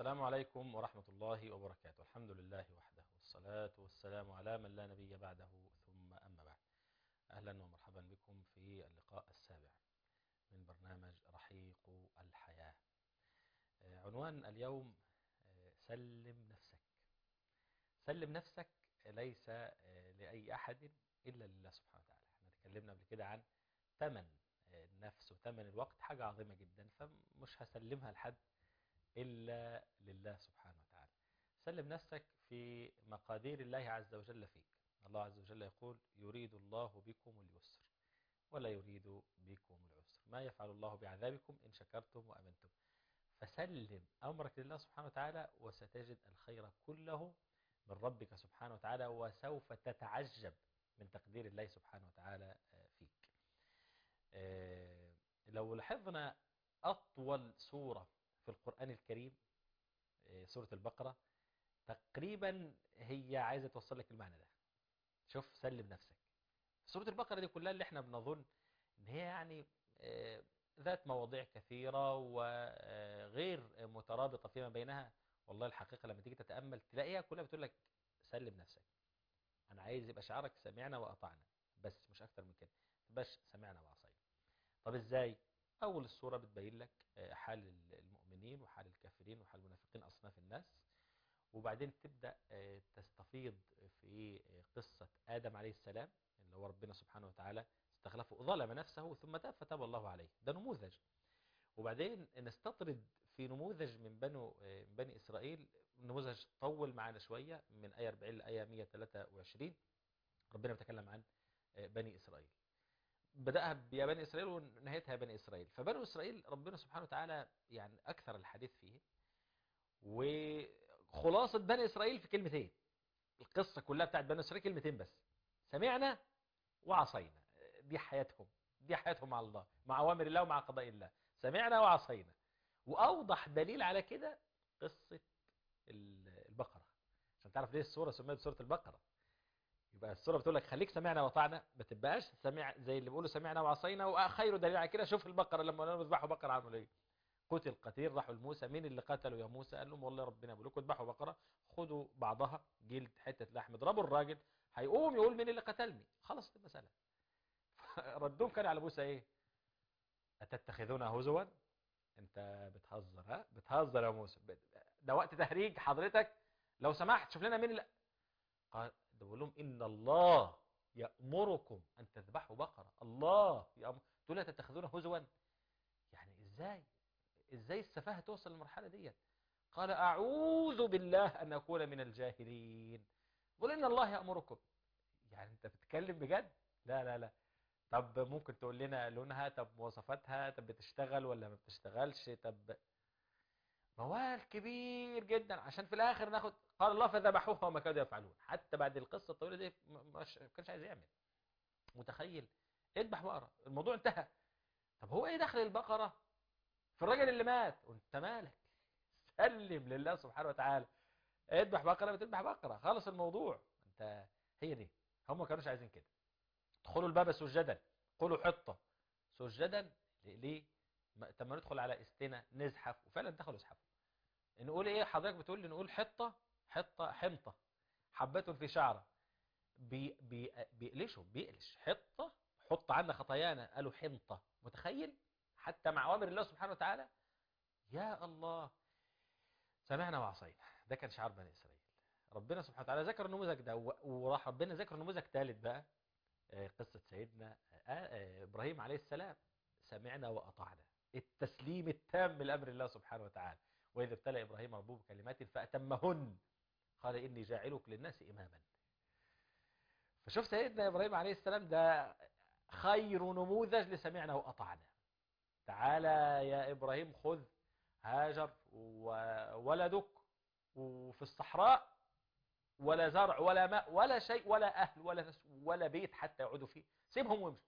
السلام عليكم ورحمة الله وبركاته الحمد لله وحده والصلاة والسلام على من لا نبي بعده ثم أما بعد أهلا ومرحبا بكم في اللقاء السابع من برنامج رحيق الحياة عنوان اليوم سلم نفسك سلم نفسك ليس لأي أحد إلا لله سبحانه وتعالى احنا تكلمنا قبل كده عن ثمن النفس وثمن الوقت حاجة عظيمة جدا فمش هسلمها لحد إلا لله سبحانه وتعالى سلم نفسك في مقادير الله عز وجل فيك الله عز وجل يقول يريد الله بكم اليسر ولا يريد بكم العسر ما يفعل الله بعذابكم إن شكرتم وأمنتم فسلم أمرك لله سبحانه وتعالى وستجد الخير كله من ربك سبحانه وتعالى وسوف تتعجب من تقدير الله سبحانه وتعالى فيك لو لاحظنا أطول سورة في القرآن الكريم سورة البقرة تقريبا هي عايزة توصل لك المعنى ده شوف سلم نفسك سورة البقرة دي كلها اللي احنا بنظن ان هي يعني ذات مواضيع كثيرة وغير مترابطة فيما بينها والله الحقيقة لما تيجي تتأمل تلاقيها كلها بتقول لك سلم نفسك انا عايز يبقى شعارك سمعنا وأطعنا بس مش اكتر من كده تبقاش سمعنا وعصينا طب ازاي أول السورة بتبين لك حال المؤمنين وحال الكافرين وحال المنافقين أصناف الناس وبعدين تبدأ تستفيض في قصة آدم عليه السلام اللي هو ربنا سبحانه وتعالى استخلفه ظلم نفسه ثم تاب فتاب الله عليه ده نموذج وبعدين نستطرد في نموذج من بنو من بني إسرائيل نموذج طول معانا شوية من آية 40 لآية 123 ربنا بيتكلم عن بني إسرائيل بدأها يا بني إسرائيل ونهايتها يا بني إسرائيل فبنو إسرائيل ربنا سبحانه وتعالى يعني أكثر الحديث فيه وخلاصة بني إسرائيل في كلمتين القصة كلها بتاعت بني إسرائيل كلمتين بس سمعنا وعصينا دي حياتهم دي حياتهم مع الله مع أوامر الله ومع قضاء الله سمعنا وعصينا وأوضح دليل على كده قصة البقرة عشان تعرف ليه السورة سميت سورة البقرة يبقى السورة بتقول لك خليك سمعنا وطعنا ما تبقاش سمع زي اللي بيقولوا سمعنا وعصينا وخير دليل على كده شوف البقرة لما قالوا اذبحوا بقرة عملوا ايه قتل قتيل راحوا لموسى مين اللي قتلوا يا موسى قال لهم والله ربنا بيقول لكم اذبحوا بقرة خدوا بعضها جلد حتة لحم اضربوا الراجل هيقوم يقول مين اللي قتلني خلص المسألة ردهم كان على موسى ايه اتتخذون هزوا انت بتهزر ها بتهزر يا موسى ده وقت تهريج حضرتك لو سمحت شوف لنا مين اللي قال ده بقول لهم إن الله يأمركم أن تذبحوا بقرة الله يأمر تقول لا تتخذون هزوا يعني إزاي إزاي السفاهة توصل للمرحلة دي قال أعوذ بالله أن أكون من الجاهلين قل إن الله يأمركم يعني أنت بتتكلم بجد لا لا لا طب ممكن تقول لنا لونها طب مواصفاتها طب بتشتغل ولا ما بتشتغلش طب موال كبير جدا عشان في الاخر ناخد قال الله فذبحوها وما كانوا يفعلون حتى بعد القصه الطويله دي ما كانش عايز يعمل متخيل اذبح بقره الموضوع انتهى طب هو ايه دخل البقره في الراجل اللي مات وانت مالك سلم لله سبحانه وتعالى اذبح بقره بتذبح بقره خلص الموضوع انت هي دي هم ما كانوش عايزين كده ادخلوا الباب سجدا قولوا حطه سجدا ليه طب ما ندخل على استنا نزحف وفعلا دخلوا يزحفوا نقول ايه حضرتك بتقول لي نقول حطه حطه حمطه حبة في شعره بي بي بيقلشوا بيقلش حطه حط عنا خطايانا قالوا حنطه متخيل حتى مع اوامر الله سبحانه وتعالى يا الله سمعنا وعصينا ده كان شعار بني اسرائيل ربنا سبحانه وتعالى ذكر النموذج ده وراح ربنا ذكر نموذج ثالث بقى قصة سيدنا ابراهيم عليه السلام سمعنا واطعنا التسليم التام لأمر الله سبحانه وتعالى وإذا ابتلى إبراهيم ربه بكلمات فأتمهن قال إني جاعلك للناس إماما فشوف سيدنا إبراهيم عليه السلام ده خير نموذج لسمعنا وأطعنا تعالى يا إبراهيم خذ هاجر وولدك وفي الصحراء ولا زرع ولا ماء ولا شيء ولا أهل ولا ناس ولا بيت حتى يقعدوا فيه سيبهم وامشي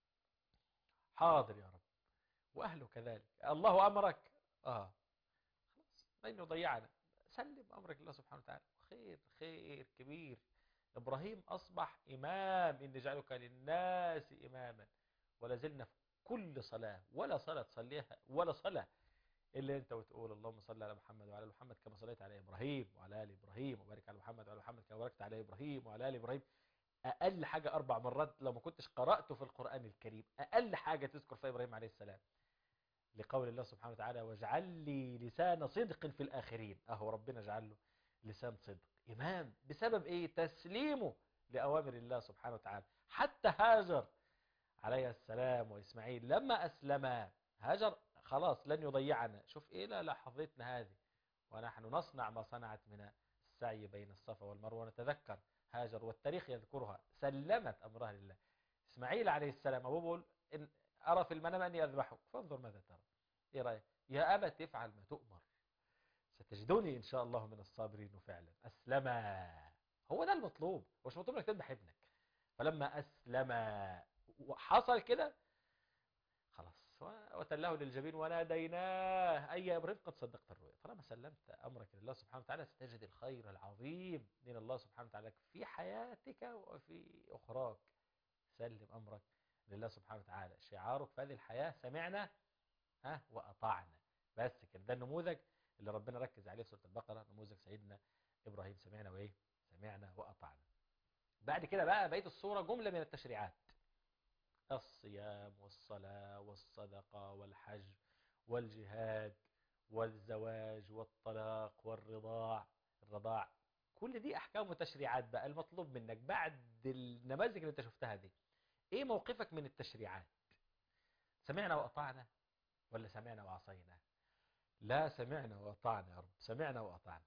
حاضر يا رب وأهله كذلك الله أمرك آه خلاص لن يضيعنا سلم أمرك الله سبحانه وتعالى خير خير كبير إبراهيم أصبح إمام إن جعلك للناس إماما ولا زلنا في كل صلاة ولا صلاة تصليها ولا صلاة اللي انت وتقول اللهم صل على محمد وعلى ال محمد كما صليت على ابراهيم وعلى ال ابراهيم وبارك على محمد وعلى محمد كما باركت على ابراهيم وعلى ال ابراهيم اقل حاجه اربع مرات لو ما كنتش قراته في القران الكريم اقل حاجه تذكر في ابراهيم عليه السلام لقول الله سبحانه وتعالى واجعل لي لسان صدق في الاخرين اهو ربنا جعل له لسان صدق امام بسبب ايه تسليمه لاوامر الله سبحانه وتعالى حتى هاجر عليه السلام واسماعيل لما اسلما هاجر خلاص لن يضيعنا شوف ايه لا لحظتنا هذه ونحن نصنع ما صنعت من السعي بين الصفا والمروه ونتذكر هاجر والتاريخ يذكرها سلمت امرها لله اسماعيل عليه السلام ابوه بيقول ان ارى في المنام اني اذبحك فانظر ماذا ترى ايه رايك يا ابت افعل ما تؤمر ستجدني ان شاء الله من الصابرين فعلا اسلم هو ده المطلوب مش مطلوب انك تذبح ابنك فلما اسلم وحصل كده خلاص وتله للجبين وناديناه أي يا إبراهيم قد صدقت الرؤيا طالما سلمت أمرك لله سبحانه وتعالى ستجد الخير العظيم من الله سبحانه وتعالى في حياتك وفي أخراك سلم أمرك لله سبحانه وتعالى شعارك في هذه الحياة سمعنا ها وأطعنا بس كده ده النموذج اللي ربنا ركز عليه في سورة البقرة نموذج سيدنا إبراهيم سمعنا وإيه سمعنا وأطعنا بعد كده بقى بقية الصورة جملة من التشريعات الصيام والصلاة والصدقة والحج والجهاد والزواج والطلاق والرضاع الرضاع كل دي أحكام وتشريعات بقى المطلوب منك بعد النماذج اللي انت شفتها دي ايه موقفك من التشريعات سمعنا وأطعنا ولا سمعنا وعصينا لا سمعنا وأطعنا يا رب سمعنا وأطعنا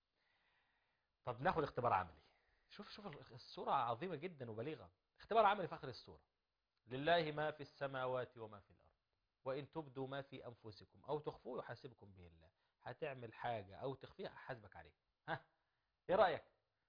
طب ناخد اختبار عملي شوف شوف الصورة عظيمة جدا وبليغة اختبار عملي في آخر الصورة لله ما في السماوات وما في الأرض وإن تبدوا ما في أنفسكم أو تخفوه يحاسبكم به الله هتعمل حاجة أو تخفيها حاسبك عليه ها إيه رأيك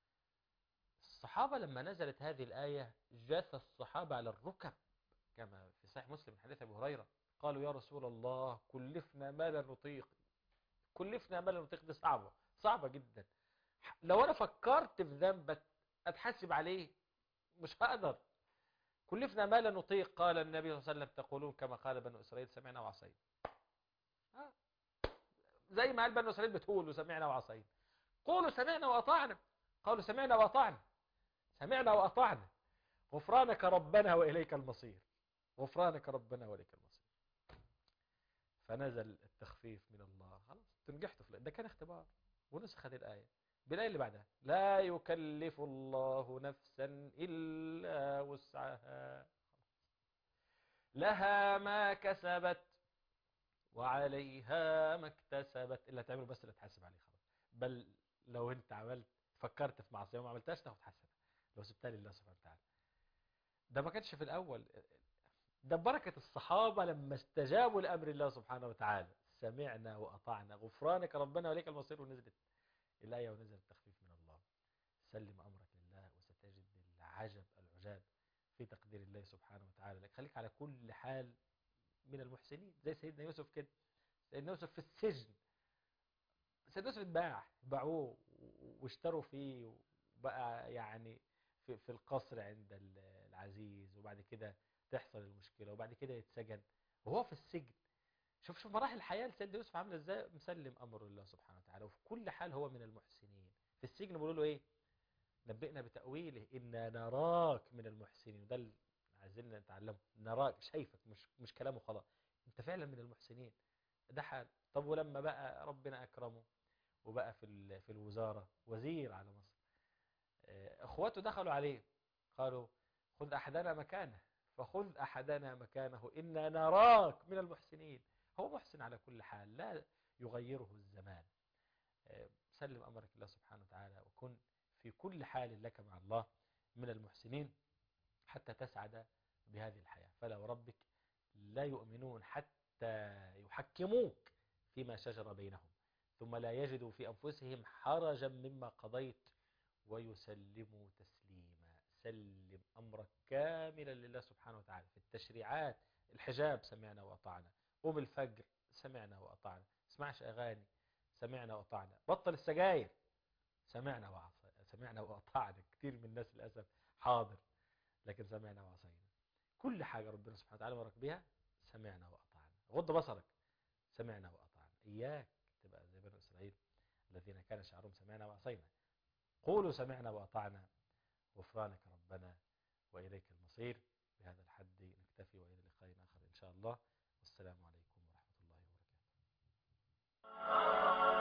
الصحابة لما نزلت هذه الآية جاث الصحابة على الركب كما في صحيح مسلم من حديث أبي هريرة قالوا يا رسول الله كلفنا ما لا نطيق كلفنا ما لا نطيق دي صعبة صعبة جدا لو أنا فكرت في ذنبك أتحاسب عليه مش هقدر كلفنا ما لا نطيق قال النبي صلى الله عليه وسلم تقولون كما قال بنو إسرائيل سمعنا وعصينا زي ما قال بنو إسرائيل بتقولوا سمعنا وعصينا قولوا سمعنا وأطعنا قالوا سمعنا وأطعنا سمعنا وأطعنا غفرانك ربنا وإليك المصير غفرانك ربنا وإليك المصير فنزل التخفيف من الله خلاص تنجحتوا في ده كان اختبار ونسخت الآية بالآية اللي بعدها لا يكلف الله نفسا إلا وسعها لها ما كسبت وعليها ما اكتسبت إلا تعمل بس اللي تحاسب عليه خلاص بل لو انت عملت فكرت في معصية وما عملتهاش تاخد حسنة لو سبتها لله سبحانه وتعالى ده ما كانش في الأول ده بركة الصحابة لما استجابوا لأمر الله سبحانه وتعالى سمعنا وأطعنا غفرانك ربنا وليك المصير ونزلت الآية ونزل التخفيف من الله سلم أمرك لله وستجد العجب العجاب في تقدير الله سبحانه وتعالى لك خليك على كل حال من المحسنين زي سيدنا يوسف كده سيدنا يوسف في السجن سيدنا يوسف اتباع باعوه واشتروا فيه وبقى يعني في, في القصر عند العزيز وبعد كده تحصل المشكلة وبعد كده يتسجن وهو في السجن شوف شوف مراحل الحياة لسيدنا يوسف عامله ازاي مسلم امر الله سبحانه وتعالى وفي كل حال هو من المحسنين في السجن بيقولوا له ايه نبئنا بتأويله إنا نراك من المحسنين وده اللي عايزين نتعلمه نراك شايفك مش مش كلامه خلاص انت فعلا من المحسنين ده حال طب ولما بقى ربنا أكرمه وبقى في في الوزارة وزير على مصر اخواته دخلوا عليه قالوا خذ أحدنا مكانه فخذ أحدنا مكانه إنا نراك من المحسنين هو محسن على كل حال لا يغيره الزمان سلم أمرك الله سبحانه وتعالى وكن في كل حال لك مع الله من المحسنين حتى تسعد بهذه الحياة فلا وربك لا يؤمنون حتى يحكموك فيما شجر بينهم ثم لا يجدوا في أنفسهم حرجا مما قضيت ويسلموا تسليما سلم أمرك كاملا لله سبحانه وتعالى في التشريعات الحجاب سمعنا وأطعنا قوم الفجر سمعنا وأطعنا اسمعش أغاني سمعنا وأطعنا بطل السجاير سمعنا وعصينا سمعنا وأطعنا كتير من الناس للأسف حاضر لكن سمعنا وعصينا كل حاجة ربنا سبحانه وتعالى مرك بها سمعنا وأطعنا غض بصرك سمعنا وأطعنا إياك تبقى زي بني إسرائيل الذين كان شعرهم سمعنا وعصينا قولوا سمعنا وأطعنا غفرانك ربنا وإليك المصير بهذا الحد نكتفي وإلى لقاء آخر إن شاء الله والسلام عليكم ورحمة الله وبركاته